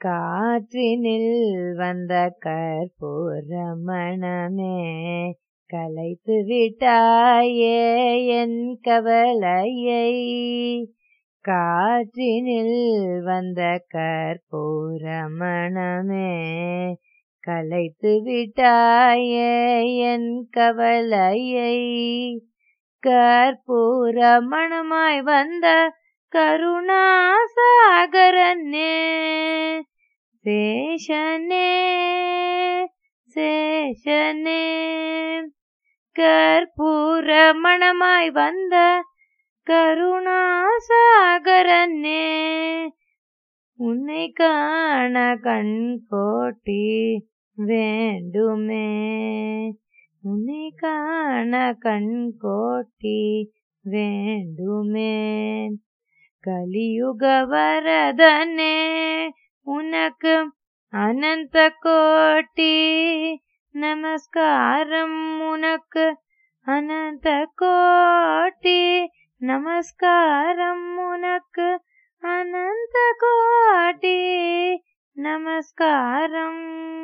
காற்றினில் வந்த கற்பூர மணமே கலைத்து விட்டாயே என் கவலையை காற்றினில் வந்த கற்பூர மணமே கலைத்து விட்டாயே என் கவலையை கற்பூர மணமாய் வந்த கருணாசாகரனே சேஷனே சேஷனே கற்பூர மணமாய் வந்த கருணாசாகரனே உன்னை காண கண் கோட்டி வேண்டுமே உன்னை காண கண் கோட்டி வேண்டுமே கலியுக வரதனே உனக்கு அனந்த கோட்டி நமஸ்காரம் உனக்கு அனந்த கோட்டி நமஸ்காரம் உனக்கு அனந்த கோட்டி நமஸ்காரம்